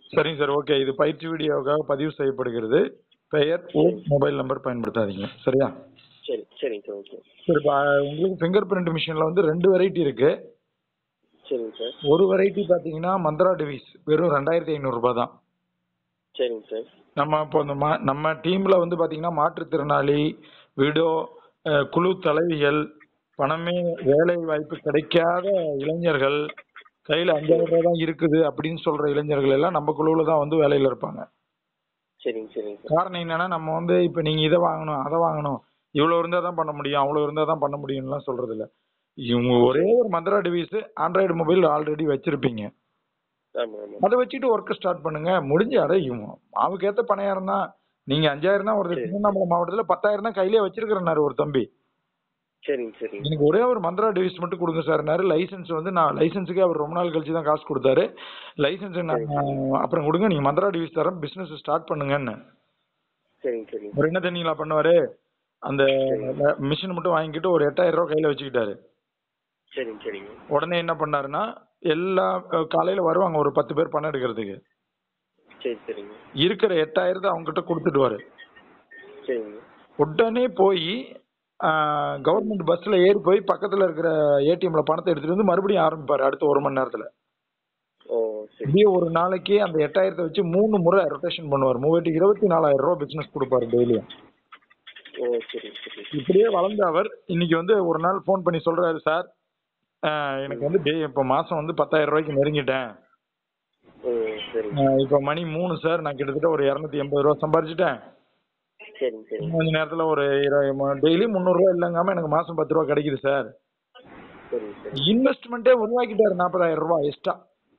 சரிங்க sir okay இது பயிற்சி வீடியோவுக்காக பதிவு செய்யப்படுகிறது பெயர் ஊர் மொபைல் நம்பர் பயன்படுத்தாதீங்க சரியா சரி சரிங்க சார் ஓகே சரி இப்போ உங்களுக்கு ஃபிங்கர் பிரிண்ட் மிஷினில் வந்து ரெண்டு வெரைட்டி இருக்கு சரிங்க சார் ஒரு வெரைட்டி பார்த்தீங்கன்னா மந்த்ரா டிவிஸ் வெறும் ரெண்டாயிரத்தி ஐநூறுரூபா தான் சரிங்க சார் நம்ம இப்போ இந்த மா நம்ம டீமில் வந்து பார்த்தீங்கன்னா மாற்றுத்திறனாளி விடோ அஹ், குழு தலைவிகள் பணமே வேலை வாய்ப்பு கிடைக்காத இளைஞர்கள் கையில் அஞ்சாயிரம் ரூபா தான் இருக்குது அப்படின்னு சொல்கிற இளைஞர்கள் எல்லாம் நம்ம குழுவில் தான் வந்து வேலையில் இருப்பாங்க சரிங்க சரிங்க சார் காரணம் என்னன்னா நம்ம வந்து இப்போ நீங்கள் இதை வாங்கணும் அதை வாங்கணும் இவ்வளோ இருந்தால் தான் பண்ண முடியும் அவ்வளோ இருந்தால் தான் பண்ண முடியும்லாம் சொல்கிறது இல்லை இவங்க ஒரே ஒரு Mantra device Android mobile already வச்சிருப்பீங்க ஆமாம் ஆமாம் அதை வச்சுட்டு ஒர்க்கை ஸ்டார்ட் பண்ணுங்க முடிஞ்ச அடையும் மாவுக்கு ஏற்ற பணியாரம் தான் நீங்கள் அஞ்சாயிரம் தான் ஒரு சரி. திருவண்ணாமலை மாவட்டத்தில் பத்தாயிரம் தான் கையிலே வச்சிருக்கிறேன்னாரு ஒரு தம்பி சரிங்க சரிங்க எனக்கு ஒரே ஒரு மந்த்ரா டிவைஸ் மட்டும் கொடுங்க சார்னாரு லைசன்ஸ் வந்து நான் லைசன்ஸுக்கே அவர் ரொம்ப நாள் கழிச்சு தான் காசு கொடுத்தாரு லைசன்ஸ் நான் அப்புறம் கொடுங்க நீங்கள் மந்த்ரா டிவைஸ் தரேன் பிஸ்னஸ் ஸ்டார்ட் பண்ணுங்கன்னு சரிங்க சரிங்க அவர் என்ன தெரியுங்களா பண்ணுவாரு அந்த மிஷின் மட்டும் வாங்கிக்கிட்டு ஒரு எட்டாயிரம் ரூபாய் கையில வச்சுக்கிட்டாரு சரிங்க சரிங்க உடனே என்ன பண்ணாருன்னா எல்லா அஹ், காலையில வருவாங்க ஒரு பத்து பேர் பணம் எடுக்கிறதுக்கு சரி சரிங்க இருக்கிற எட்டாயிரத்தை அவங்க கிட்ட கொடுத்துடுவாரு சரிங்க உடனே போய் கவர்மெண்ட் பஸ்ல ஏறி போய் பக்கத்துல இருக்கிற ஏடிஎம்ல பணத்தை எடுத்துட்டு வந்து மறுபடியும் ஆரம்பிப்பாரு அடுத்த ஒரு மணி நேரத்துல ஓ சரி இப்படியே ஒரு நாளைக்கு அந்த எட்டாயிரத்தை வச்சு மூணு முறை ரொட்டேஷன் பண்ணுவார் மூவாயிரத்தி இருபத்தி நாலாயிரம் ரூபாய் பிசினஸ் கொடுப்பாரு டெய்லியும் ஓ சரி சரி இப்படியே வளர்ந்த அவர் இன்னைக்கு வந்து ஒரு நாள் ஃபோன் பண்ணி சொல்றாரு சார் ஆஹ் எனக்கு வந்து டே இப்போ மாசம் வந்து பத்தாயிரம் ரூபாய்க்கு நெருங்கிட்டேன் ஓ சரிங்க ஆஹ் இப்போ மணி மூணு சார் நான் கிட்டத்தட்ட ஒரு இரநூத்தி எண்பது ரூபா சம்பாரிச்சிட்டேன் சரிங்க சரிங்க இன்னும் கொஞ்ச நேரத்துல ஒரு டெய்லி முந்நூறுரூவா இல்லைங்காம எனக்கு மாசம் பத்து ரூபா கிடைக்குது சார் சரிங்க சரி இன்வெஸ்ட்மெண்ட்டே உருவாக்கிட்டாரு நாற்பதாயிரம் ரூபாய் எக்ஸ்ட்ரா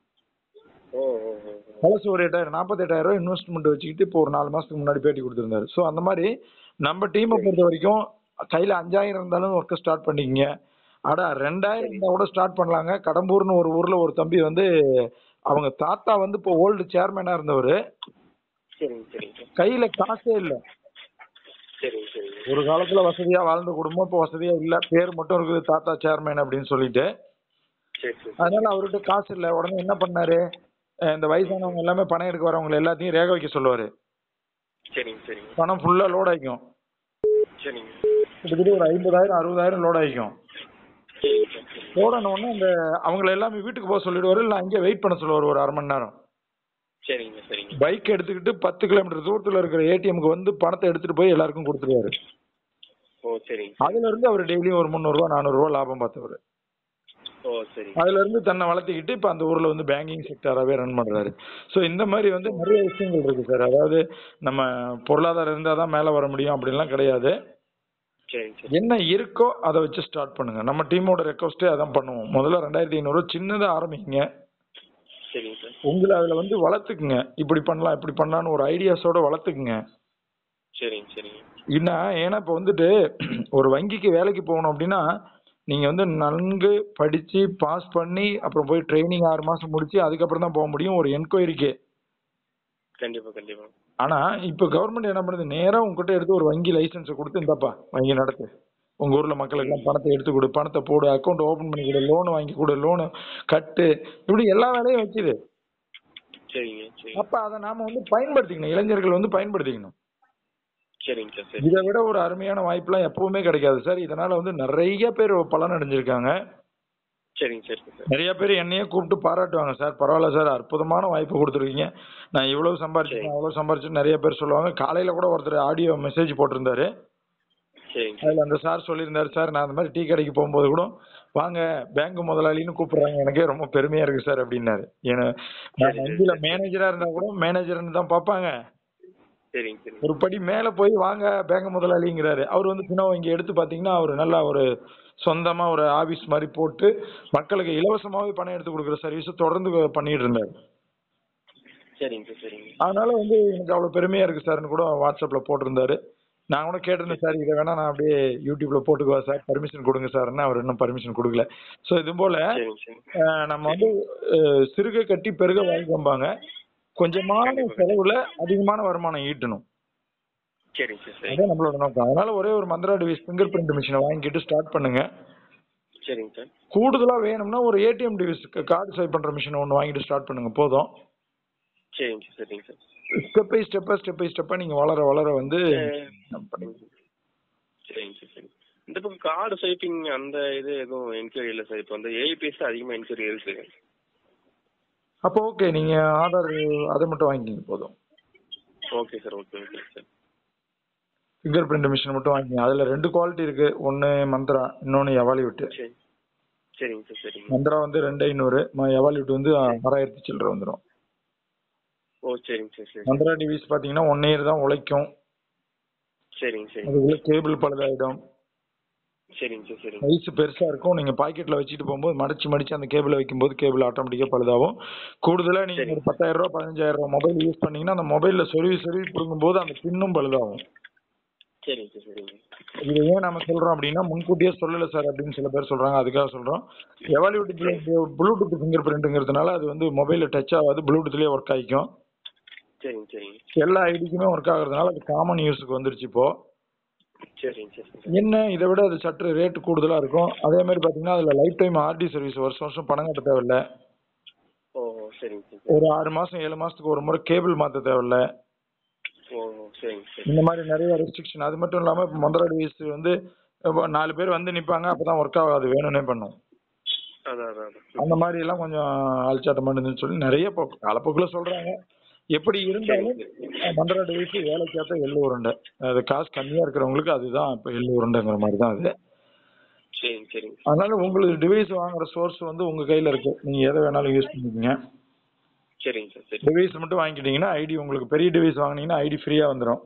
ஓ ஓ ஓ ஓ. பழசு ஒரு எட்டாயிரம் நாற்பத்தெட்டாயிரம் ரூபாய் இன்வெஸ்ட்மெண்ட் வச்சுக்கிட்டு இப்போ ஒரு நாலு மாசத்துக்கு முன்னாடி பேட்டி கொடுத்துருந்தாரு ஸோ அந்த மாதிரி நம்ம டீமை பொறுத்த வரைக்கும் கையில அஞ்சாயிரம் இருந்தாலும் ஒர்க்கை ஸ்டார்ட் பண்ணிக்கங்க அடா ரெண்டாயிரம் இருந்தா கூட ஸ்டார்ட் பண்ணலாங்க கடம்பூர்னு ஒரு ஊர்ல ஒரு தம்பி வந்து அவங்க தாத்தா வந்து இப்போ ஓல்டு சேர்மேனா இருந்தவர் சரிங்க சரிங்க கையில காசே இல்ல சரிங்க சரிங்க ஒரு காலத்துல வசதியா வாழ்ந்த குடும்பம் இப்போ வசதியா இல்ல பேர் மட்டும் இருக்குது தாத்தா சேர்மேன் அப்படின்னு சொல்லிட்டு சரி சரி அதனால அவர்கிட்ட காசு இல்ல உடனே என்ன பண்ணாரு அஹ் இந்த வயசானவங்க எல்லாமே பணம் எடுக்க வரவங்க எல்லாத்தையும் ரேக வைக்க சொல்லுவாரு சரிங்க சரிங்க பணம் ஃபுல்லா லோட் ஆயிக்கும் சரிங்க கிட்டத்தட்ட ஒரு ஐம்பதாயிரம் அறுபதாயிரம் லோட் ஆயிக்கும் சரிங்க சார் சரி. லோட் ஆன உடனே அந்த அவங்கள எல்லாமே வீட்டுக்கு போக சொல்லிடுவாரு இல்லை அங்கேயே வெயிட் பண்ண சொல்லுவார் ஒரு அரை மணி நேரம் சரிங்க சரிங்க பைக் எடுத்துக்கிட்டு பத்து கிலோமீட்டர் தூரத்தில் இருக்கிற ஏடிஎம்க்கு வந்து பணத்தை எடுத்துட்டு போய் எல்லாருக்கும் கொடுத்துருவாரு ஓ சரிங்க அதுல இருந்து அவர் டெய்லியும் ஒரு முந்நூறுரூவா நானூறுரூவா லாபம் பார்த்தவர் ஓ சரிங்க அதுல இருந்து தன்னை வளர்த்திக்கிட்டு இப்போ அந்த ஊர்ல வந்து பேங்கிங் செக்டராகவே ரன் பண்றாரு ஸோ இந்த மாதிரி வந்து நிறைய விஷயங்கள் இருக்கு சார் அதாவது நம்ம பொருளாதாரம் இருந்தால் தான் மேலே வர முடியும் அப்படின்லாம் கிடையாது சரிங்க சரி என்ன இருக்கோ அதை வச்சு ஸ்டார்ட் பண்ணுங்க நம்ம டீமோட ரெக்வஸ்ட்டே அதான் பண்ணுவோம் முதல்ல ரெண்டாயிரத்தி ஐநூறு சின்னதாக ஆரம்பிங்க சரிங்க சார் உங்களை அதில் வந்து வளர்த்துக்குங்க இப்படி பண்ணலாம் இப்படி பண்ணலாம்னு ஒரு ஐடியாஸோட வளர்த்துக்குங்க சரிங்க சரிங்க என்ன ஏன்னா இப்போ வந்துட்டு ஒரு வங்கிக்கு வேலைக்கு போகணும் அப்படின்னா நீங்கள் வந்து நன்கு படித்து பாஸ் பண்ணி அப்புறம் போய் ட்ரைனிங் ஆறு மாதம் முடிச்சு அதுக்கப்புறம் தான் போக முடியும் ஒரு என்கொயரிக்கு கண்டிப்பா கண்டிப்பா ஆனால் இப்போ கவர்மெண்ட் என்ன பண்ணுது நேராக உங்ககிட்ட எடுத்து ஒரு வங்கி லைசன்ஸை கொடுத்து இந்தாப்பா வங்கி நடத்து உங்கள் ஊரில் மக்களுக்கெல்லாம் பணத்தை எடுத்து கொடு பணத்தை போடு அக்கௌண்ட் ஓப்பன் பண்ணி கொடு லோன் வாங்கி கொடு லோனு கட்டு இப்படி எல்லா வேலையும் வைக்குது சரிங்க சரி அப்போ அதை நாம வந்து பயன்படுத்திக்கணும் இளைஞர்கள் வந்து பயன்படுத்திக்கணும் சரிங்க சார் சரி இதை விட ஒரு அருமையான வாய்ப்புலாம் எப்பவுமே கிடைக்காது சார் இதனால வந்து நிறைய பேர் பலன் அடைஞ்சிருக்காங்க சரிங்க சார் சார் நிறைய பேர் என்னையே கூப்பிட்டு பாராட்டுவாங்க சார் பரவாயில்ல சார் அற்புதமான வாய்ப்பு கொடுத்துருக்கீங்க நான் இவ்வளவு சம்பாரிச்சேன் அவ்வளவு சம்பாரிச்சேன் நிறைய பேர் சொல்லுவாங்க காலையில கூட ஒருத்தர் ஆடியோ மெசேஜ் போட்டிருந்தாரு சரிங்க அதுல அந்த சார் சொல்லியிருந்தாரு சார் நான் அந்த மாதிரி டீ கடைக்கு போகும்போது கூட வாங்க பேங்க் முதலாளின்னு கூப்பிடுறாங்க எனக்கே ரொம்ப பெருமையா இருக்கு சார் அப்படின்னாரு ஏன்னா நான் வங்கியில மேனேஜரா இருந்தா கூட மேனேஜர்னு தான் பார்ப்பாங்க சரிங்க சரிங்க ஒரு படி மேல போய் வாங்க பேங்க் முதலாளிங்கிறாரு அவர் வந்து பினோ இங்க எடுத்து பாத்தீங்கன்னா அவர் நல்லா ஒரு சொந்தமா ஒரு ஆபீஸ் மாதிரி போட்டு மக்களுக்கு இலவசமாவே பணம் எடுத்து கொடுக்குற சர்வீஸ் தொடர்ந்து பண்ணிட்டு இருந்தாரு சரிங்க சார் சரிங்க அதனால வந்து எனக்கு அவ்வளவு பெருமையா இருக்கு சார்னு கூட வாட்ஸ்அப்ல போட்டிருந்தாரு நான் கூட கேட்டிருந்தேன் சார் இதை வேணா நான் அப்படியே யூடியூப்ல போட்டுக்குவா சார் பர்மிஷன் கொடுங்க சார்ன்னு அவர் இன்னும் பர்மிஷன் கொடுக்கல ஸோ இது போல சரிங்க சரிங்க அஹ், நம்ம வந்து அஹ், சிறுக கட்டி பெருக வாழ்க்கம்பாங்க கொஞ்சமான செலவுல அதிகமான வருமானம் ஈட்டணும் சரிங்க சார் சரிங்க அதான் நம்மளோட நோக்கம் அதனால ஒரே ஒரு மந்த்ரா டிவைஸ் ஃபிங்கர் பிரிண்ட் மிஷினை வாங்கிட்டு ஸ்டார்ட் பண்ணுங்க சரிங்க சார் கூடுதலா வேணும்னா ஒரு ஏடிஎம் டிவைஸ் கார்டு ஸ்வைப் பண்ற மிஷின் ஒன்று வாங்கிட்டு ஸ்டார்ட் பண்ணுங்க போதும் சரிங்க சார் சரிங்க சார் ஸ்டெப் பை ஸ்டெப்பா ஸ்டெப் பை ஸ்டெப்பா நீங்க வளர வளர வந்து நம்ம பண்ணிக்கலாம். சரிங்க சார் சரி இந்த பக்கம் கார்டு ஸ்வைப்பிங் அந்த இது எதுவும் என்கொயரி இல்லை சார் இப்போ வந்து ஏஐபிஎஸ் அதிகமாக என்கொயரி இருக்கு அப்போ ஓகே நீங்க ஆதார் அதை மட்டும் வாங்கிக்கிங்க போதும் okay sir okay okay sir fingerprint machine மட்டும் வாங்கிக்கிங்க அதுல ரெண்டு குவாலிட்டி இருக்கு ஒன்னு மந்த்ரா இன்னொன்னு எவாலிவிட்டு சரி சரிங்க சார் சரிங்க மந்த்ரா வந்து ரெண்டு ஐநூறு எவாலிவிட் வந்து ஆறாயிரத்தி சில்லற வந்துடும் ஓ சரிங்க சார் சரி மந்த்ரா டிவிஸ் பாத்தீங்கன்னா ஒன் இயர் தான் உழைக்கும் சரிங்க சரிங்க அதுக்குள்ள கேபிள் பழுதாயிடும் சரிங்க சார் சரிங்க சைஸ் பெருசா இருக்கும் நீங்க பாக்கெட்ல வச்சுட்டு போகும்போது மடிச்சு மடிச்சு அந்த கேபிள வைக்கும்போது கேபிள் ஆட்டோமேட்டிக்கா பழுதாகும் கூடுதலா நீங்க சரி. ஒரு பத்தாயிரம் ரூபாய் பதினஞ்சாயிரம் ரூபாய் மொபைல் யூஸ் பண்ணீங்கன்னா அந்த மொபைல்ல சொருவி சொருவி பிடுங்கும் போது அந்த பின்னும் பழுதாகும் சரிங்க சார் சரிங்க இது ஏன் நம்ம சொல்றோம் அப்படின்னா முன்கூட்டியே சொல்லல சார் அப்படின்னு சில பேர் சொல்றாங்க அதுக்காக சொல்றோம் எவால்யூட் ப்ளூடூத் ஃபிங்கர் பிரிண்ட்ங்கிறதுனால அது வந்து மொபைல்ல டச் ஆகாது ப்ளூடூத்லயே ஒர்க் ஆகிக்கும் சரிங்க சரிங்க எல்லா ஐடிக்குமே ஒர்க் ஆகுறதுனால அது காமன் யூஸுக்கு வந்துருச்சு இப்போ சரிங்க சார் சரிங்க என்ன இதை விட அது சற்று ரேட் கூடுதலா இருக்கும் அதே மாதிரி பாத்தீங்கன்னா அதுல லைஃப் டைம் ஆர்டி சர்வீஸ் வருஷம் வருஷம் பணம் கட்ட தேவையில்ல ஓ சரிங்க சார் ஒரு ஆறு மாசம் ஏழு மாசத்துக்கு ஒரு முறை கேபிள் மாத்த தேவையில்ல ஓ சரிங்க சார் இந்த மாதிரி நிறைய ரெஸ்ட்ரிக்ஷன் அது மட்டும் இல்லாம இப்போ மந்திர டிவைஸ் வந்து இப்போ நாலு பேர் வந்து நிப்பாங்க அப்பதான் ஒர்க் ஆகாது வேணும்னே பண்ணும் அதான் அதான் அதான் அந்த மாதிரி எல்லாம் கொஞ்சம் அழிச்சாட்டம் பண்ணுதுன்னு சொல்லி நிறைய இப்போ காலப்போக்கில் சொல்றாங்க எப்படி இருந்தாலும் மந்திர டிவைஸ் வேலைக்கேற்ற எள்ளு உருண்டை அது காசு கம்மியா இருக்கிறவங்களுக்கு அதுதான் இப்போ எள்ளு உருண்டைங்கிற மாதிரி தான் அது சரிங்க சரிங்க அதனால உங்களுக்கு டிவைஸ் வாங்குற சோர்ஸ் வந்து உங்க கையில இருக்கு நீங்க எதை வேணாலும் யூஸ் பண்ணிக்கோங்க சரிங்க சார் சரி டிவைஸ் மட்டும் வாங்கிட்டீங்கன்னா ஐடி உங்களுக்கு பெரிய டிவைஸ் வாங்குனீங்கன்னா ஐடி ஃப்ரீயா வந்துடும்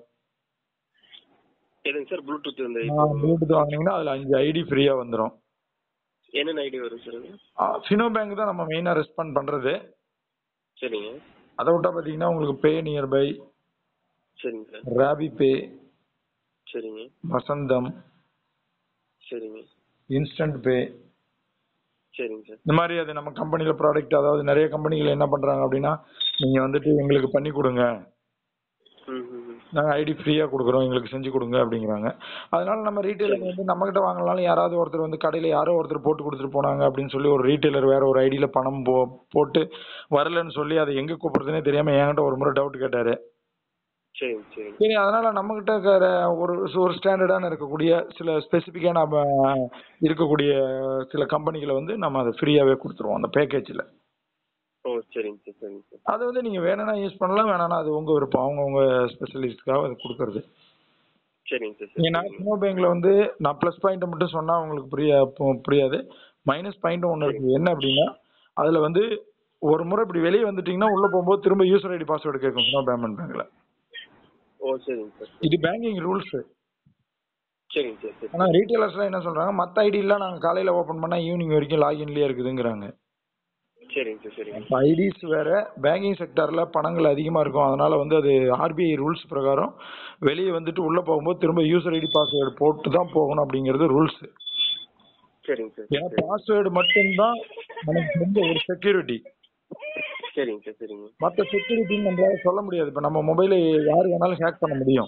எதுங்க சார் ப்ளூடூத் இந்த இப்போ ப்ளூடூத் வாங்குனீங்கன்னா அதுல அஞ்சு ஐடி ஃப்ரீயா வந்துடும் என்னென்ன ஐடி வரும் சார் அது ஃபினோ பேங்க் தான் நம்ம மெயினா ரெஸ்பாண்ட் பண்றது சரிங்க அதை விட்டா பாத்தீங்கன்னா உங்களுக்கு பே நியர்பை சரிங்க சார் ராபி பே சரிங்க வசந்தம் சரிங்க இன்ஸ்டன்ட் பே சரிங்க சார் இந்த மாதிரி அது நம்ம கம்பெனில ப்ராடக்ட் அதாவது நிறைய கம்பெனிகள் என்ன பண்றாங்க அப்படின்னா நீங்க வந்துட்டு எங்களுக்கு பண்ணி கொடுங்க ம் ம் ம். நாங்க ஐடி ஃப்ரீயா கொடுக்குறோம் எங்களுக்கு செஞ்சு கொடுங்க அப்படிங்கிறாங்க அதனால நம்ம ரீட்டைலர் வந்து நம்ம கிட்ட வாங்கினாலும் யாராவது ஒருத்தர் வந்து கடையில யாரோ ஒருத்தர் போட்டு கொடுத்துட்டு போனாங்க அப்படின்னு சொல்லி ஒரு ரீட்டைலர் வேற ஒரு ஐடியில பணம் போ போட்டு வரலன்னு சொல்லி அதை எங்க கூப்பிடுறதுனே தெரியாம என்கிட்ட ஒரு முறை டவுட் கேட்டாரு சரிங்க சரிங்க சரி அதனால நம்ம கிட்ட இருக்கிற ஒரு ஒரு ஸ்டாண்டர்டான இருக்கக்கூடிய சில ஸ்பெசிஃபிக்கான இருக்கக்கூடிய சில கம்பெனிகளை வந்து நம்ம அதை ஃப்ரீயாவே கொடுத்துருவோம் அந்த பேக்கேஜ்ல ஓ சரிங்க சார் சரிங்க சார் அது வந்து நீங்க வேணும்னா யூஸ் பண்ணலாம் வேணாம்னா அது உங்க விருப்பம் அவங்க உங்க ஸ்பெஷலிஸ்ட்காக அது கொடுக்கறது சரிங்க சார் நீங்க சரி நான் ஸ்னோ பேங்க்ல வந்து நான் ப்ளஸ் பாயிண்ட் மட்டும் சொன்னா உங்களுக்கு புரிய பு- புரியாது மைனஸ் பாயிண்ட்டும் ஒன்று இருக்கு என்ன அப்படின்னா அதுல வந்து ஒரு முறை இப்படி வெளியே வந்துட்டீங்கன்னா உள்ள போகும்போது திரும்ப யூசர் ஐடி பாஸ்வேர்டு கேட்கும் ஸ்னோ பேமெண்ட் பேங்க்ல ஓ சரிங்க சார் இது பேங்கிங் ரூல்ஸ் சரிங்க சார் சரி ஆனா ரீட்டைலர்ஸ்லாம் என்ன சொல்றாங்க மத்த ஐடி எல்லாம் நாங்க காலையில ஓபன் பண்ணா ஈவினிங் வரைக்கும் லாகின்லயே இருக்குதுங்கிறாங்க சரிங்க சார் சரிங்க அப்ப ஐடிஸ் வேற பேங்கிங் செக்டர்ல பணங்கள் அதிகமா இருக்கும் அதனால வந்து அது ஆர்பிஐ ரூல்ஸ் பிரகாரம் வெளியே வந்துட்டு உள்ள போகும்போது திரும்ப யூசர் ஐடி பாஸ்வேர்டு போட்டு தான் போகணும் அப்படிங்கிறது ரூல்ஸ் சரிங்க சார் ஏன்னா சரி பாஸ்வேர்டு மட்டும்தான் நமக்கு தெரிஞ்ச ஒரு செக்யூரிட்டி சரிங்க சார் சரிங்க மற்ற செக்யூரிட்டின்னு நம்மளால சொல்ல முடியாது இப்ப நம்ம மொபைலை யாரு வேணாலும் ஹேக் பண்ண முடியும்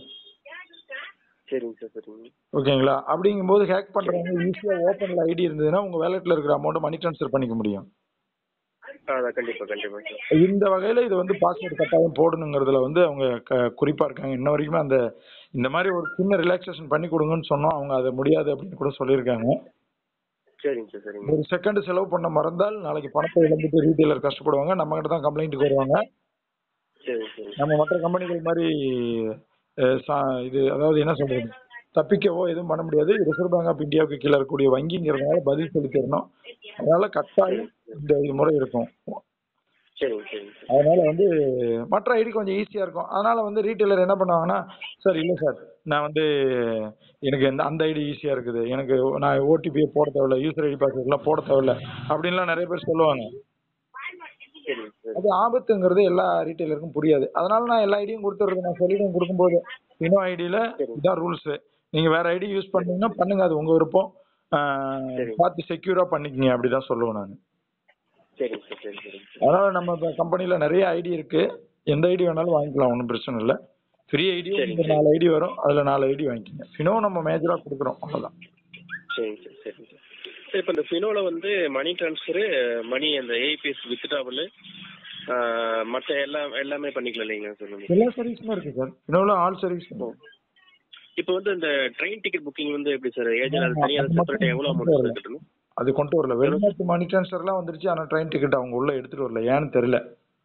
சரிங்க சார் சரிங்க ஓகேங்களா அப்படிங்கும்போது ஹேக் பண்றவங்க ஈஸியா ஓப்பன்ல ஐடி இருந்ததுன்னா உங்க வேலெட்ல இருக்கிற அமௌண்ட் மணி ட்ரான்ஸ்ஃபர் பண்ணிக்க முடியும் அதான் கண்டிப்பா கண்டிப்பா சார் இந்த வகையில இது வந்து பாஸ்வேர்டு கட்டாயம் போடணுங்கிறதுல வந்து அவங்க க- குறிப்பா இருக்காங்க இன்ன வரைக்குமே அந்த இந்த மாதிரி ஒரு சின்ன ரிலாக்ஸேஷன் பண்ணி கொடுங்கன்னு சொன்னோம் அவங்க அது முடியாது அப்படின்னு கூட சொல்லியிருக்காங்க சரிங்க சார் சரிங்க ஒரு செகண்ட் செலவு பண்ண மறந்தால் நாளைக்கு பணத்தை இழந்துட்டு ரீட்டைலர் கஷ்டப்படுவாங்க நம்ம கிட்ட தான் கம்ப்ளைண்ட்டுக்கு வருவாங்க சரிங்க சரிங்க நம்ம மற்ற கம்பெனிகள் மாதிரி அஹ், சா- இது அதாவது என்ன சொல்றது தப்பிக்கவோ எதுவும் பண்ண முடியாது ரிசர்வ் பேங்க் ஆஃப் இந்தியாவுக்கு கீழே இருக்கக்கூடிய வங்கிங்கிறதுனால பதில் சொல்லி தரணும் அதனால கட்டாயம் இந்த இது முறை இருக்கும் சரிங்க சரிங்க சார் அதனால வந்து மற்ற ஐடி கொஞ்சம் ஈஸியா இருக்கும் அதனால வந்து ரீட்டைலர் என்ன பண்ணுவாங்கன்னா சார் இல்ல சார் நான் வந்து எனக்கு இந்த அந்த ஐடி ஈஸியா இருக்குது எனக்கு நான் ஓடிபியை போட தேவையில்ல யூசர் ஐடி பாஸ்வேர்ட்லாம் போட தேவையில்ல அப்படின்லாம் நிறைய பேர் சொல்லுவாங்க சரிங்க சார் அது ஆபத்துங்கிறது எல்லா ரீட்டைலருக்கும் புரியாது அதனால நான் எல்லா ஐடியும் கொடுத்துறது நான் சொல்லிடுவேன் கொடுக்கும்போது இன்னும் ஐடியில இதான் ரூல்ஸ் நீங்க வேற ஐடி யூஸ் பண்ணீங்கன்னா பண்ணுங்க அது உங்க விருப்பம் ஆஹ், சரி. பார்த்து செக்யூரா பண்ணிக்கங்க அப்படிதான் சொல்லுவேன் நான் சரிங்க சார் சரி சரிங்க சார் அதனால நம்ம கம்பெனில நிறைய ஐடி இருக்கு எந்த ஐடி வேணாலும் வாங்கிக்கலாம் ஒன்றும் பிரச்சனை இல்லை ஃப்ரீ ஐடி சரி, ஒரு நாலு ஐடி வரும் அதுல நாலு ஐடி வாங்கிக்கங்க ஃபினோ நம்ம மேஜரா கொடுக்குறோம் அவ்வளவுதான் சரிங்க சார் சரிங்க சார் சார் இப்போ இந்த ஃபினோல வந்து மணி ட்ரான்ஸ்ஃபரு மணி அந்த ஏபிஎஸ் வித்ட்ராவல் மற்ற எல்லா எல்லாமே பண்ணிக்கலாம் இல்லைங்களா சார் நம்ம எல்லா சர்வீஸுமே இருக்கு சார் இன்னொரு ஆல் சர்வீஸ் இப்போ வந்து இந்த ட்ரெயின் டிக்கெட் புக்கிங் வந்து எப்படி சார் ஏஜென்ட் அது தனியாக அது செப்பரேட் எவ்வளோ மட்டும் அமௌண்ட் கட்டணும் அது கொண்டு வரல வெளிநாட்டு மணி ட்ரான்ஸ்ஃபர்லாம் வந்துருச்சு ஆனால் ட்ரெயின் டிக்கெட் அவங்க உள்ள எடுத்துட்டு வரல ஏன்னு தெரியல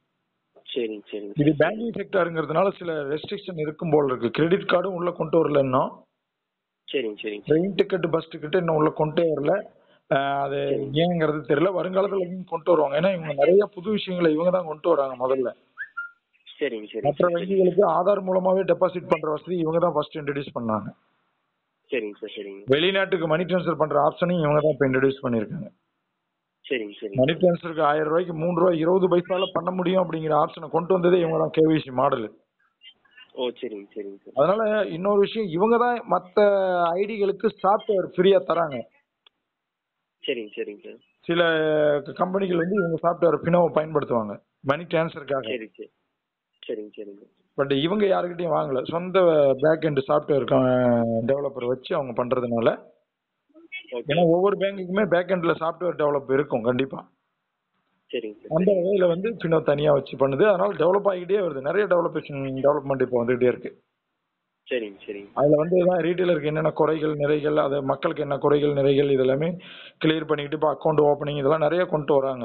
சரிங்க சரிங்க இது பேங்கிங் செக்டாருங்கிறதுனால சில ரெஸ்ட்ரிக்ஷன் இருக்கும் போல இருக்கு கிரெடிட் கார்டும் உள்ள கொண்டு வரல இன்னும் சரிங்க சரிங்க ட்ரெயின் டிக்கெட் பஸ் டிக்கெட் இன்னும் உள்ள கொண்டே வரல அஹ் அது ஏங்கிறது தெரியல வருங்காலத்துல இன்னும் கொண்டு வருவாங்க ஏன்னா இவங்க நிறைய புது விஷயங்களை இவங்க தான் கொண்டு வராங்க முதல்ல சரிங்க மற்ற சரிங்க வங்கிகளுக்கு ஆதார் மூலமாவே டெபாசிட் பண்ற வசதி இவங்க தான் ஃபர்ஸ்ட் இன்ட்ரடியூஸ் பண்ணாங்க சரிங்க சார் சரிங்க வெளிநாட்டுக்கு மணி ட்ரான்ஸ்ஃபர் பண்ற ஆப்ஷனையும் இவங்க தான் இப்போ இன்ட்ரடியூஸ் பண்ணியிருக்காங்க சரிங்க சரிங்க மணி ட்ரான்ஸ்ஃபருக்கு ஆயிரம் ரூபாய்க்கு மூணு ரூபாய் இருபது பைசால பண்ண முடியும் அப்படிங்கிற ஆப்ஷனை கொண்டு வந்ததே இவங்க தான் கேவிசி மாடல் ஓ சரிங்க சரிங்க சார் அதனால இன்னொரு விஷயம் இவங்க தான் மற்ற ஐடிகளுக்கு சாஃப்ட்வேர் ஃப்ரீயா தராங்க சரிங்க சரிங்க சார் சில கம்பெனிகள் வந்து இவங்க சாஃப்ட்வேர் பினோவை பயன்படுத்துவாங்க மணி ட்ரான்ஸ்ஃபருக்காக சரி சரி சரிங்க சரிங்க பட் இவங்க யாருக்கிட்டையும் வாங்கல சொந்த பேக் எண்ட் சாஃப்ட்வேர் டெவலப்பர் வச்சு அவங்க பண்றதுனால ஓகே ஏன்னா ஒவ்வொரு பேங்குக்குமே பேக் எண்ட்ல சாஃப்ட்வேர் டெவலப் இருக்கும் கண்டிப்பா சரிங்க சார் அந்த வகையில வந்து பினோ தனியா வச்சு பண்ணுது அதனால டெவலப் ஆகிட்டே வருது நிறைய டெவலப்பேஷன் டெவலப்மெண்ட் இப்போ வந்துகிட்டே இருக்கு சரிங்க சரிங்க அதுல வந்து தான் ரீட்டைலருக்கு என்னென்ன குறைகள் நிறைகள் அது மக்களுக்கு என்ன குறைகள் நிறைகள் இதெல்லாமே கிளியர் பண்ணிக்கிட்டு இப்போ அக்கௌண்ட் ஓப்பனிங் இதெல்லாம் நிறைய கொண்டு வராங்க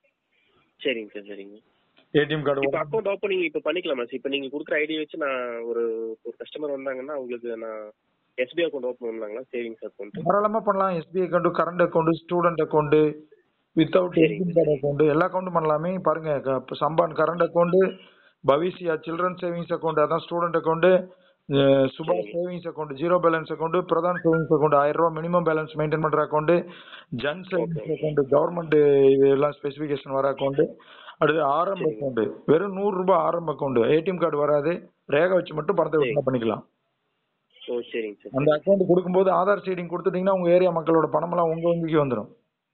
சரிங்க சார் சரிங்க ஏடிஎம் கார்டு இப்போ அக்கௌண்ட் ஓப்பனிங் இப்போ பண்ணிக்கலாமா சார் இப்போ நீங்கள் கொடுக்குற ஐடி வச்சு நான் ஒரு ஒரு கஸ்டமர் வந்தாங்கன்னா உங்களுக்கு நான் எஸ்பிஐ அக்கௌண்ட் ஓப்பன் பண்ணலாங்களா சேவிங்ஸ் அக்கௌண்ட் தாராளமா பண்ணலாம் SBI account current account student account without ATM card account எல்லா அக்கௌண்ட்டும் பண்ணலாமே பாருங்க க- இப்ப சம்பான் கரண்ட் அக்கௌண்ட் பவிசியா சில்ட்ரன் சேவிங்ஸ் அக்கௌண்ட் அதான் ஸ்டூடெண்ட் அக்கௌண்ட் சுபாஷ் savings account zero balance account Pradhan savings account ஆயிரம் ரூபாய் மினிமம் பேலன்ஸ் மெயின்டைன் பண்ற account Jan savings account government இதெல்லாம் ஸ்பெசிஃபிகேஷன் வர அக்கௌண்ட் அடுத்து ஆரம்ப அக்கௌண்ட் வெறும் நூறு ரூபாய் ஆரம்ப அக்கௌண்ட் ஏடிஎம் கார்டு வராது ரேகை வச்சு மட்டும் பணத்தை வித்ட்ரா பண்ணிக்கலாம் ஓ சரிங்க சார் அந்த அக்கௌண்ட் கொடுக்கும்போது ஆதார் சீடிங் கொடுத்துட்டீங்கன்னா உங்க ஏரியா மக்களோட பணமெல்லாம் உங்க வங்கிக்கு வந்துடும்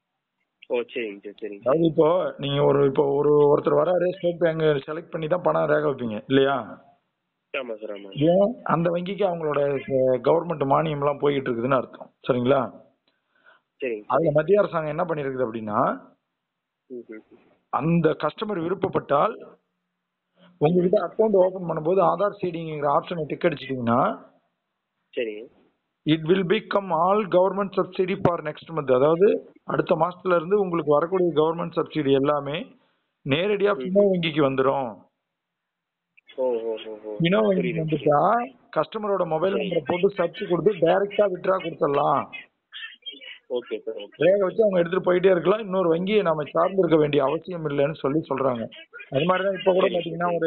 ஓ சரிங்க சார் சரிங்க அதாவது இப்போ நீங்க ஒரு இப்போ ஒரு ஒருத்தர் வராரு ஸ்டேட் பேங்க் செலக்ட் பண்ணி தான் பணம் ரேக வைப்பீங்க இல்லையா ஆமாம் சார் ஆமாம் ஏன் அந்த வங்கிக்கு அவங்களோட கவர்மெண்ட் மானியம் எல்லாம் போயிட்டு இருக்குதுன்னு அர்த்தம் சரிங்களா சரிங்க அதுல மத்திய அரசாங்கம் என்ன பண்ணிருக்குது அப்படின்னா ம் ம் ம். அந்த கஸ்டமர் விருப்பப்பட்டால் உங்ககிட்ட அக்கௌண்ட் ஓபன் பண்ணும்போது ஆதார் சீடிங்கிற ஆப்ஷனை டிக் அடிச்சிட்டீங்கன்னா சரிங்க it will become all government subsidy for next month அதாவது அடுத்த மாசத்துல இருந்து உங்களுக்கு வரக்கூடிய கவர்மெண்ட் சப்சிடி எல்லாமே நேரடியா பினோ வங்கிக்கு வந்துரும் ஓ ஓ ஓ ஓ பினோ வங்கிக்கு புரியுது வந்துட்டா கஸ்டமரோட மொபைல் நம்பரை போட்டு சர்ச் கொடுத்து டைரக்டா வித்ட்ரா கொடுத்துடலாம் ஓகே சார் ஓகே ரேக வச்சு அவங்க எடுத்துட்டு போயிட்டே இருக்கலாம் இன்னொரு வங்கியை நாம சார்ந்து இருக்க வேண்டிய அவசியம் இல்லைன்னு சொல்லி சொல்றாங்க அது மாதிரிதான் இப்ப கூட பாத்தீங்கன்னா ஒரு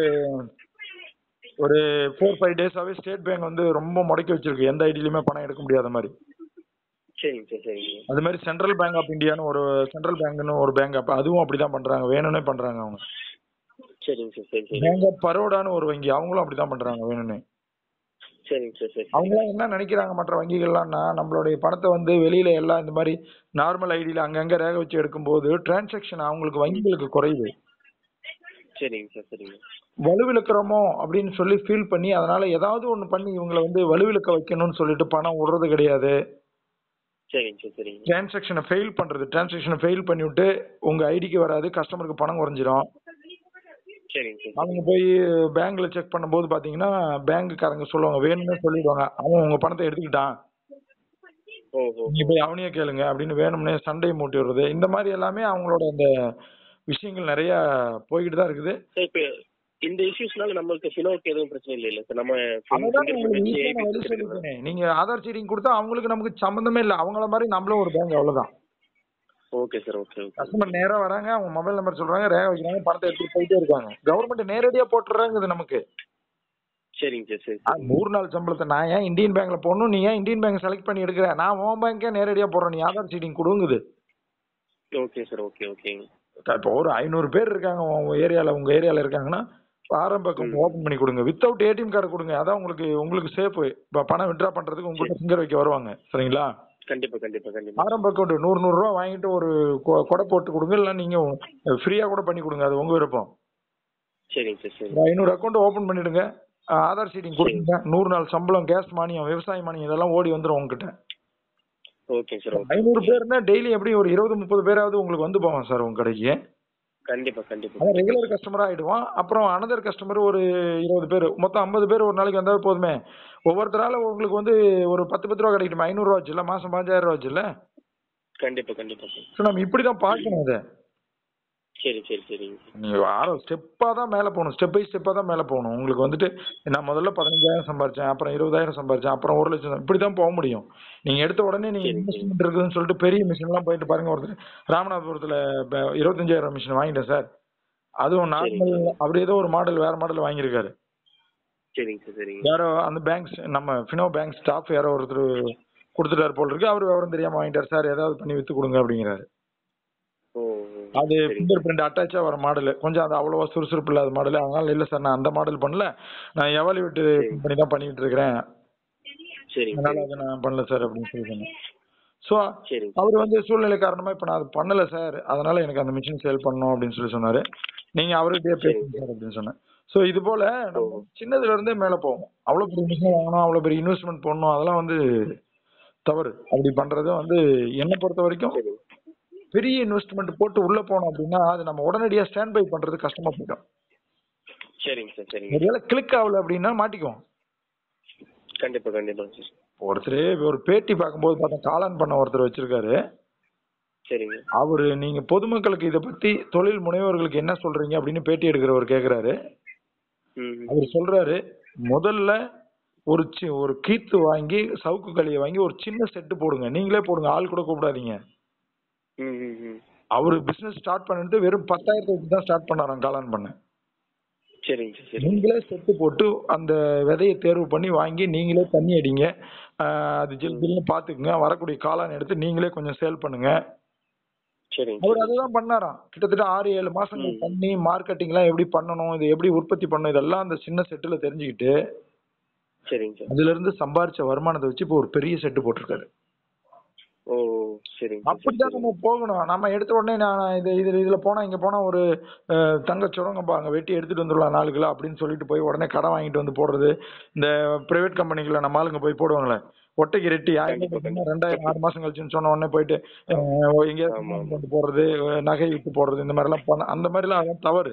ஒரு ஃபோர் ஃபைவ் டேஸாவே ஸ்டேட் பேங்க் வந்து ரொம்ப முடக்கி வச்சிருக்கு எந்த ஐடியிலுமே பணம் எடுக்க முடியாத மாதிரி சரிங்க சார் சரிங்க அது மாதிரி சென்ட்ரல் பேங்க் ஆஃப் இந்தியான்னு ஒரு சென்ட்ரல் பேங்க்னு ஒரு பேங்க் அப்ப அதுவும் அப்படிதான் பண்றாங்க வேணும்னே பண்றாங்க அவங்க சரிங்க சார் சரி சரி பேங்க் ஆஃப் பரோடான்னு ஒரு வங்கி அவங்களும் அப்படிதான் பண்றாங்க வேணும்னே சரிங்க சார் சரி அவங்களாம் என்ன நினைக்கிறாங்க மற்ற வங்கிகள்லாம்னா நம்மளுடைய பணத்தை வந்து வெளியில எல்லாம் இந்த மாதிரி நார்மல் ஐடியில அங்கங்க ரேக வச்சு எடுக்கும்போது டிரான்சாக்ஷன் அவங்களுக்கு வங்கிகளுக்கு குறையுது சரிங்க சார் சரிங்க வலுவிழக்கிறோமோ அப்படின்னு சொல்லி ஃபீல் பண்ணி அதனால ஏதாவது ஒண்ணு பண்ணி இவங்களை வந்து வலுவிழக்க வைக்கணும்னு சொல்லிட்டு பணம் விடுறது கிடையாது சரிங்க சார் சரிங்க டிரான்சாக்ஷனை ஃபெயில் பண்றது டிரான்சாக்ஷனை ஃபெயில் பண்ணிவிட்டு உங்க ஐடிக்கு வராது கஸ்டமருக்கு பணம் குறைஞ்சிரும் சரிங்க சார் அவங்க போய் பேங்க்ல செக் பண்ணும்போது பாத்தீங்கன்னா பேங்க்குக்காரங்க சொல்லுவாங்க வேணும்னே சொல்லிடுவாங்க அவன் உங்க பணத்தை எடுத்துக்கிட்டான் ஓ ஓ நீங்க போய் அவனையே கேளுங்க அப்படின்னு வேணும்னே சண்டை மூட்டி விடுறது இந்த மாதிரி எல்லாமே அவங்களோட அந்த விஷயங்கள் நிறைய போய்கிட்டு தான் இருக்குது சார் இப்போ இந்த இஷ்யூஸ்னால நம்மளுக்கு ஃபினோக்கு எதுவும் பிரச்சனை இல்லை இல்லை சார் நம்ம அதுதான் fingerprint உங்களுக்கு வச்சு ஈஸியான API வழி எடுத்துக்கலாம். சொல்லிட்டேனே. நீங்க ஆதார் சீடிங் கொடுத்தா அவங்களுக்கு நமக்கு சம்மந்தமே இல்லை அவங்கள மாதிரி நம்மளும் ஒரு பேங்க் அவ்வளவுதான் okay sir okay okay customer நேரா வராங்க அவங்க மொபைல் நம்பர் சொல்றாங்க ரேக வைக்கிறாங்க பணத்தை எடுத்துட்டு போயிட்டே இருக்காங்க கவர்மெண்ட் நேரடியா போட்டுறாங்க இது நமக்கு சரிங்க சார் சரி ஆ, நூறு நாள் சம்பளத்தை நான் ஏன் இந்தியன் பேங்க்ல போடணும் நீ ஏன் இந்தியன் பேங்க் செலக்ட் பண்ணி எடுக்கிற நான் உன் பேங்கே நேரடியா போடுறேன் நீ ஆதார் சீடிங் கொடுங்குது ஓகே சார் ஓகே ஓகேங்க இப்போ ஒரு ஐநூறு பேர் இருக்காங்க உங்க ஏரியால உங்க ஏரியால இருக்காங்கன்னா ஆரம்ப அக்கௌண்ட் ஓபன் பண்ணி கொடுங்க வித்தவுட் ஏடிஎம் கார்டு கொடுங்க அதான் உங்களுக்கு உங்களுக்கு சேஃப் இப்போ பணம் வித்ட்ரா பண்றதுக்கு உங்ககிட்ட ஃபிங்கர் வைக்க வருவாங்க சரிங்களா கண்டிப்பா கண்டிப்பா கண்டிப்பா ஆரம்ப அக்கௌண்ட் நூறு நூறு ரூபா வாங்கிட்டு ஒரு கொ- கொடை போட்டு கொடுங்க இல்லை நீங்க ஃப்ரீயா கூட பண்ணி கொடுங்க அது உங்க விருப்பம் சரிங்க சார் சரி ஒரு ஐநூறு அக்கௌண்ட் ஓபன் பண்ணிடுங்க ஆ, ஆதார் சீட்டிங் கொடுங்க நூறு நாள் சம்பளம் கேஸ் மானியம் விவசாய மானியம் இதெல்லாம் ஓடி வந்துடும் உங்ககிட்ட ஓகே சார் ஓகே ஐநூறு பேர்னா டெய்லி எப்படி ஒரு இருபது முப்பது பேராவது உங்களுக்கு வந்து போவாங்க சார் உங்க கடைக்கு கண்டிப்பா கண்டிப்பா அவன் ரெகுலர் கஸ்டமர் ஆயிடுவான் அப்புறம் அனதர் கஸ்டமர் ஒரு இருபது பேர் மொத்தம் ஐம்பது பேர் ஒரு நாளைக்கு வந்தா போதுமே ஒவ்வொருத்தரால உங்களுக்கு வந்து ஒரு பத்து பத்து ரூபா கிடைக்கட்டும் ஐநூறு ரூபா வச்சுல மாசம் பாஞ்சாயிரம் ரூபா வச்சுல கண்டிப்பா கண்டிப்பா சார் ஸோ நம்ம இப்படிதான் பார்க்கணும் அதை சரி சரி சரிங்க நீங்க ஆரோ ஸ்டெப்பா தான் மேல போகணும் ஸ்டெப் பை ஸ்டெப்பா தான் மேல போகணும் உங்களுக்கு வந்துட்டு நான் முதல்ல பதினஞ்சாயிரம் சம்பாரிச்சேன் அப்புறம் இருபதாயிரம் சம்பாரிச்சேன் அப்புறம் ஒரு லட்சம் இப்படி தான் போக முடியும் நீங்க எடுத்த உடனே நீங்க சரி, சரி. இன்வெஸ்ட்மெண்ட் இருக்குதுன்னு சொல்லிட்டு பெரிய மிஷின் எல்லாம் போயிட்டு பாருங்க ஒருத்தர் ராமநாதபுரத்துல ப- இருபத்தஞ்சாயிரம் மிஷின் வாங்கிட்டேன் சார் அதுவும் நார்மல் அப்படி ஏதோ ஒரு மாடல் வேற மாடல் வாங்கியிருக்காரு சரிங்க சார் சரிங்க யாரோ அந்த பேங்க்ஸ் நம்ம ஃபினோ பேங்க் ஸ்டாஃப் யாரோ ஒருத்தர் கொடுத்துட்டாரு போல இருக்கு அவர் விவரம் தெரியாம வாங்கிட்டார் சார் ஏதாவது பண்ணி வித்து கொடுங்க அப்படிங்கிறாரு ஓ ஓ. அது சரிங்க ஃபிங்கர் பிரிண்ட் அட்டாச்சா வர மாடல் கொஞ்சம் அது அவ்வளவா சுறுசுறுப்பு இல்லாத மாடல் அதனால இல்ல சார் நான் அந்த மாடல் பண்ணல நான் எவாலுவேட் கம்பெனி தான் பண்ணிட்டு இருக்கிறேன் சரிங்க அதனால சரிங்க அதை நான் பண்ணல சார் அப்படின்னு சொல்லி சொன்னேன் ஸோ சரிங்க அவர் வந்து சூழ்நிலை காரணமா இப்ப நான் அது பண்ணல சார் அதனால எனக்கு அந்த மிஷின் சேல் பண்ணணும் அப்படின்னு சொல்லி சொன்னாரு நீங்க அவர்கிட்டயே பேசுங்க சார் அப்படின்னு சொன்னேன் ஸோ இது போல நம்ம சின்னதுல இருந்தே மேல போவோம் அவ்வளவு பெரிய மிஷின் வாங்கணும் அவ்வளவு பெரிய இன்வெஸ்ட்மெண்ட் பண்ணணும் அதெல்லாம் வந்து தவறு அப்படி பண்றது வந்து என்னை பொறுத்த வரைக்கும் சரிங்க பெரிய இன்வெஸ்ட்மெண்ட் போட்டு உள்ள போனோம் அப்படின்னா அது நம்ம உடனடியா ஸ்டாண்ட் பை பண்றது கஷ்டமா போயிடும் சரிங்க சார் சரிங்க ஒருவேளை கிளிக் ஆகல அப்படின்னா மாட்டிக்குவோம் கண்டிப்பா கண்டிப்பா சார் ஒருத்தர் ஒரு பேட்டி பார்க்கும்போது பார்த்தா காளான் பண்ண ஒருத்தர் வச்சிருக்காரு சரிங்க அவரு நீங்க பொதுமக்களுக்கு இத பத்தி தொழில் முனைவோர்களுக்கு என்ன சொல்றீங்க அப்படின்னு பேட்டி எடுக்கிறவர் கேக்குறாரு ம் ம். அவர் சொல்றாரு முதல்ல ஒரு சி ஒரு கீத்து வாங்கி சவுக்கு களியை வாங்கி ஒரு சின்ன செட்டு போடுங்க நீங்களே போடுங்க ஆள் கூட கூப்பிடாதீங்க ம் ம் ம் அவரு பிசினஸ் ஸ்டார்ட் பண்ணிட்டு வெறும் பத்தாயிரத்தை வச்சு தான் ஸ்டார்ட் பண்ணாராம் காளான் பண்ண சரிங்க சார் சரிங்க நீங்களே செட்டு போட்டு அந்த விதையை தேர்வு பண்ணி வாங்கி நீங்களே தண்ணி அடிங்க ஆஹ் அது ஜில் ஜில்னு பாத்துக்குங்க வரக்கூடிய காளான் எடுத்து நீங்களே கொஞ்சம் சேல் பண்ணுங்க சரிங்க அவர் அதுதான் பண்ணாராம் கிட்டத்தட்ட ஆறு ஏழு மாசங்கள் ம். பண்ணி மார்க்கெட்டிங் எல்லாம் எப்படி பண்ணணும் இது எப்படி உற்பத்தி பண்ணணும் இதெல்லாம் அந்த சின்ன செட்டுல தெரிஞ்சுக்கிட்டு சரிங்க சார் அதுல இருந்து சம்பாரிச்ச வருமானத்தை வச்சு இப்போ ஒரு பெரிய செட்டு போட்டிருக்காரு ஓ சரிங்க சார் அப்படிதான் நம்ம போகணும் நம்ம எடுத்த உடனே நான் இது இதுல இதுல போனா இங்க போனா ஒரு அஹ், தங்க சுரங்கப்பா அங்க வெட்டி எடுத்துட்டு வந்துடலாம் நாலு கிலோ அப்படின்னு சொல்லிட்டு போய் உடனே கடன் வாங்கிட்டு வந்து போடுறது இந்த பிரைவேட் கம்பெனிக்குள்ள நம்ம ஆளுங்க போய் போடுவாங்களே ஒட்டைக்கு ரெட்டி ஆயிரம் கண்டிப்பா, ரூபாய் ரெண்டாயிரம் ஆறு மாசம் கழிச்சுன்னு சொன்ன உடனே போயிட்டு அஹ், எங்கேயாவது ஆமா, ஆமா. கொண்டு போடுறது அஹ், நகை விட்டு போடுறது இந்த மாதிரி எல்லாம் பண்ண அந்த மாதிரி எல்லாம் அதெல்லாம் தவறு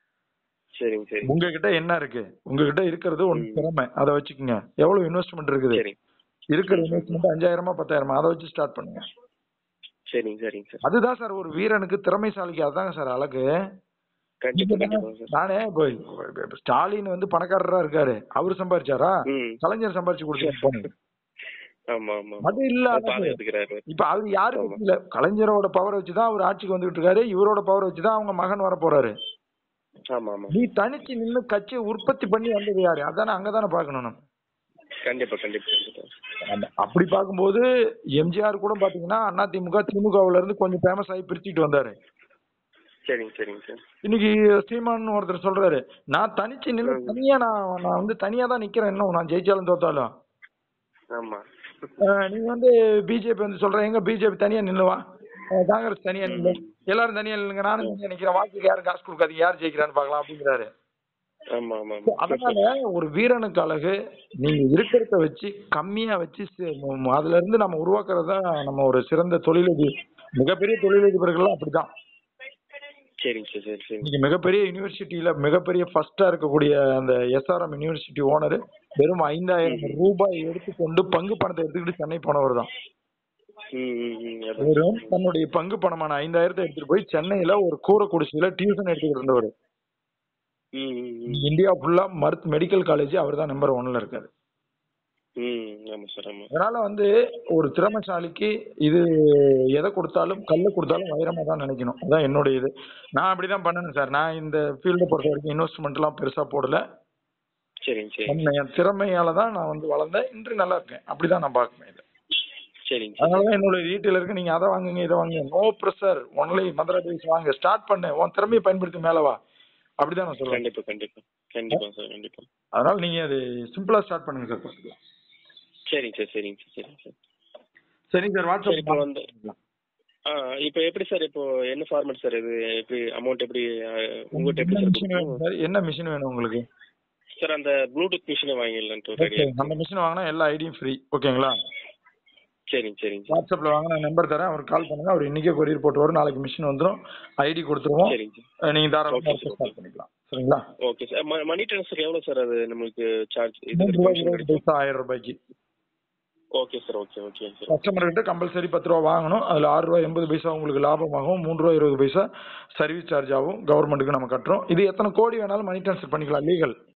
சரிங்க சரி உங்ககிட்ட என்ன இருக்கு உங்ககிட்ட இருக்கிறது ஒண்ணு ம். திறமை அதை வச்சுக்கோங்க எவ்வளவு இன்வெஸ்ட்மெண்ட் இருக்குது சரி இருக்கிற இன்வெஸ்ட்மெண்ட் அஞ்சாயிரமா பத்தாயிரமா அதை வச்சு ஸ்டார்ட் பண்ணுங்க சரிங்க சரிங்க சார் அதுதான் சார் ஒரு வீரனுக்கு திறமைசாலிக்கு அதுதாங்க சார் அழகு கண்டிப்பா கண்டிப்பா சார் நானே இப்போ இப்ப ஸ்டாலின் வந்து பணக்காரரா இருக்காரு அவர் சம்பாரிச்சாரா ம் கலைஞர் சம்பாரிச்சு கொடுத்தாரு ஆமா ஆமா அது இல்ல அது அழகு. பாதுகாத்துக்கிறாரு இப்ப அவர் யாருக்கு ஆமா. இல்ல கலைஞரோட பவர் வச்சுதான் அவர் ஆட்சிக்கு வந்துட்டு இருக்காரு இவரோட பவர் வச்சுதான் அவங்க மகன் வர போறாரு ஆமா ஆமா நீ தனிச்சு நின்னு கட்சியை உற்பத்தி பண்ணி வந்தது யாரு அதானே அங்கதானே பாக்கணும் நம்ம கண்டிப்பா கண்டிப்பா கண்டிப்பா அந்த- அப்படி பார்க்கும்போது எம்ஜிஆர் கூட பாத்தீங்கன்னா அதிமுக திமுகவுல இருந்து கொஞ்சம் ஃபேமஸ் ஆகி பிரிச்சுட்டு வந்தாரு சரிங்க சரிங்க சார் இன்னைக்கு சீமான் ஒருத்தர் சொல்றாரு நான் தனிச்சு நின்று தனியா நான் நான் வந்து தனியா தான் நிக்கிறேன் இன்னும் நான் ஜெயிச்சாலும் தோத்தாலும் ஆமா அஹ் நீங்க வந்து பிஜேபி வந்து சொல்றேன் எங்க பிஜேபி தனியா நில்லுவா அஹ் காங்கிரஸ் தனியா நில்லு எல்லாரும் தனியா நில்லுங்க நானும் தனியா நிக்கிறேன் வாக்குக்கு யாரும் காசு கொடுக்காதீங்க யார் ஜெயிக்கிறான்னு பார்க்கலாம் அப்படிங்கிறாரு ஆமா ஆமா So, ஆமா அதனால ஒரு வீரனுக்கு அழகு நீங்க இருக்கிறத வச்சு கம்மியா வச்சு சி- ம- அதுல இருந்து நம்ம உருவாக்குறது தான் நம்ம ஒரு சிறந்த தொழிலதி மிகப்பெரிய தொழிலதிபர்கள்லாம் அப்படிதான் சரிங்க சார் சரி சரி இன்னைக்கு மிகப்பெரிய யூனிவர்சிட்டியில மிகப்பெரிய ஃபர்ஸ்டா இருக்கக்கூடிய அந்த எஸ்ஆர்எம் யூனிவர்சிட்டி ஓனர் வெறும் ஐந்தாயிரம் ரூபாய் எடுத்துக்கொண்டு பங்கு பணத்தை எடுத்துக்கிட்டு சென்னை போனவர் தான் ம் ம் ம் அதான். வெறும் தன்னுடைய பங்கு பணமான ஐந்தாயிரத்தை எடுத்துட்டு போய் சென்னையில ஒரு கூரை குடிசையில டியூஷன் எடுத்துக்கிட்டு இருந்தவர் ம் ம் ம் இந்தியா ஃபுல்லா மருத்து மெடிக்கல் காலேஜ் அவர் தான் நம்பர் ஒன்ல இருக்காரு ம் ஆமா சார் ஆமா அதனால வந்து ஒரு திறமைசாலிக்கு இது எதை கொடுத்தாலும் கல்ல கொடுத்தாலும் வைரமா தான் நினைக்கணும் அதான் என்னுடைய இது நான் அப்படிதான் பண்ணேன் சார் நான் இந்த ஃபீல்டை பொறுத்த வரைக்கும் இன்வெஸ்ட்மெண்ட் எல்லாம் பெருசா போடல சரிங்க சரி உண்மை, என் திறமையால தான் நான் வந்து வளர்ந்தேன் இன்று நல்லா இருக்கேன் அப்படிதான் நான் பார்க்குறேன் இதை சரிங்க சார் அதனாலதான் என்னுடைய ரீட்டைலருக்கு நீங்க அதை வாங்குங்க இதை வாங்குங்க no pressure only Madurai days வாங்க ஸ்டார்ட் பண்ணு உன் திறமையை பயன்படுத்தி மேல வா அப்படிதான் நான் சொல்றேன் கண்டிப்பா கண்டிப்பா கண்டிப்பா சார் கண்டிப்பா அதனால நீங்க அது சிம்பிளா ஸ்டார்ட் பண்ணுங்க சார் பார்த்துக்கலாம் சரிங்க சார் சரிங்க சார் சரிங்க சார் சரிங்க சார் சரி இப்போ வாட்ஸ்அப் வந்து ஆ இப்போ எப்படி சார் இப்போ என்ன ஃபார்மேட் சார் இது எப்படி அமௌண்ட் எப்படி ஆ, உங்ககிட்ட எப்படி என்ன சார் மிஷின் வேணும் சார் என்ன மிஷின் வேணும் உங்களுக்கு சார் அந்த ப்ளூடூத் மிஷினை வாங்கிடலான்ட்டு ஒரு ஓகே ஐடியா அந்த மிஷின் வாங்கினா எல்லா ஐடியும் ஃப்ரீ ஓகேங்களா சரிங்க சரிங்க சார் வாட்ஸ்அப்ல வாங்க நான் நம்பர் தரேன் அவருக்கு கால் பண்ணுங்க அவர் இன்னைக்கே கொரியர் போட்டு வரும் நாளைக்கு மிஷின் வந்துடும் ஐடி கொடுத்துருவோம் சரிங்க சார் அஹ் நீங்க தாராளமாக Okay, ஒர்க் sir, ஸ்டார்ட் பண்ணிக்கலாம் சரிங்களா ஓகே சார் மணி ட்ரான்ஸ்ஃபர் எவ்வளோ சார் அது நம்மளுக்கு சார்ஜ் மூணு ரூபாய் இது இருபது பைசா ஆயிரம் ரூபாய்க்கு okay sir okay okay sir customer கிட்ட கம்பல்சரி பத்து ரூபா வாங்கணும் அதுல ஆறு ரூபாய் எண்பது பைசா உங்களுக்கு லாபமாகும் மூணு ரூபாய் இருபது பைசா சர்வீஸ் சார்ஜ் ஆகும் கவர்மெண்ட்டுக்கு நம்ம கட்டுறோம் இது எத்தனை கோடி வேணாலும் மணி ட்ரான்ஸ்ஃபர் பண்ணிக்கலாம் லீகல்